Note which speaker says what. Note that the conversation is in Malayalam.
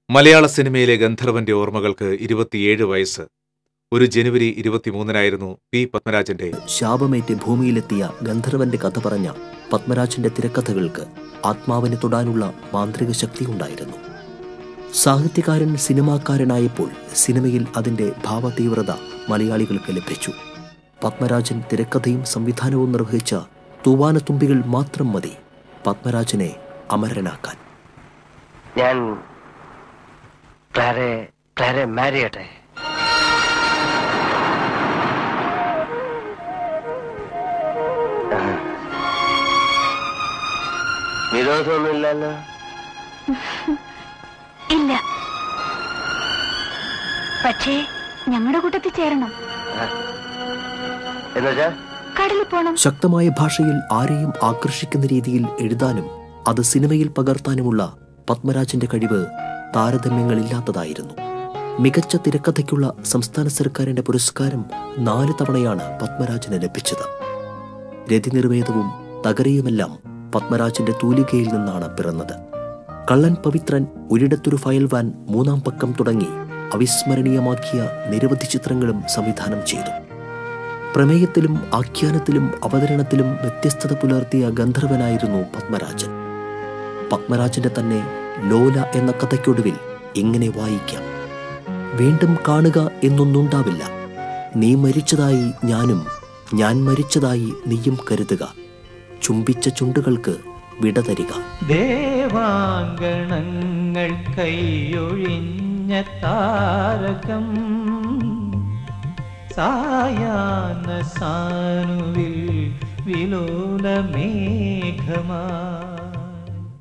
Speaker 1: മലയാള സിനിമയിലെ ഗന്ധർവന്റെ ഓർമ്മകൾക്ക് ഇരുപത്തിയേഴ് വയസ്സ് ഒരു ജനുവരി ഇരുപത്തിമൂന്നിനായിരുന്നു പി പത്മരാജന്റെ
Speaker 2: ശാപമേറ്റ് ഭൂമിയിലെത്തിയ ഗന്ധർവന്റെ കഥ പറഞ്ഞ പത്മരാജന്റെ തിരക്കഥകൾക്ക് ആത്മാവിനെ തൊടാനുള്ള മാന്ത്രിക ശക്തി ഉണ്ടായിരുന്നു സാഹിത്യകാരൻ സിനിമാക്കാരനായപ്പോൾ സിനിമയിൽ അതിന്റെ ഭാവതീവ്രത മലയാളികൾക്ക് ലഭിച്ചു പത്മരാജൻ തിരക്കഥയും സംവിധാനവും നിർവഹിച്ച തൂവാനത്തുമ്പികൾ മാത്രം മതി പത്മരാജനെ അമരനാക്കാൻ
Speaker 3: ഞാൻ ക്ലാരെ ക്ലാരെ മാരി ചെയ്യട്ടെ വിരോധമൊന്നുമില്ലല്ലോ
Speaker 4: ഇല്ല പക്ഷേ ഞങ്ങളുടെ കൂട്ടത്തിൽ ചേരണം
Speaker 3: എന്നുവെച്ചാ
Speaker 4: കടലിൽ പോണം
Speaker 2: ശക്തമായ ഭാഷയിൽ ആരെയും ആകർഷിക്കുന്ന രീതിയിൽ എഴുതാനും അത് സിനിമയിൽ പകർത്താനുമുള്ള പത്മരാജന്റെ കഴിവ് താരതമ്യങ്ങളില്ലാത്തതായിരുന്നു മികച്ച തിരക്കഥയ്ക്കുള്ള സംസ്ഥാന സർക്കാരിന്റെ പുരസ്കാരം നാല് തവണയാണ് പത്മരാജന് ലഭിച്ചത് രതിനിർവേദവും തകരയുമെല്ലാം പത്മരാജന്റെ തൂലികയിൽ നിന്നാണ് പിറന്നത് കള്ളൻ പവിത്രൻ ഒരിടത്തൊരു ഫയൽ വാൻ മൂന്നാം പക്കം തുടങ്ങി അവിസ്മരണീയമാക്കിയ നിരവധി ചിത്രങ്ങളും സംവിധാനം ചെയ്തു പ്രമേയത്തിലും ആഖ്യാനത്തിലും അവതരണത്തിലും വ്യത്യസ്തത പുലർത്തിയ ഗന്ധർവനായിരുന്നു പത്മരാജൻ പത്മരാജന്റെ തന്നെ ലോല എന്ന കഥയ്ക്കൊടുവിൽ ഇങ്ങനെ വായിക്കാം വീണ്ടും കാണുക എന്നൊന്നുണ്ടാവില്ല നീ മരിച്ചതായി ഞാനും ഞാൻ മരിച്ചതായി നീയും കരുതുക ചുംബിച്ച ചുണ്ടുകൾക്ക് വിട തരിക
Speaker 5: ദേവാങ്കണങ്ങൾ കൈയൊഴിഞ്ഞ താരകം സായാഹ്ന സാനുവിൽ വിലോല മേഘമാ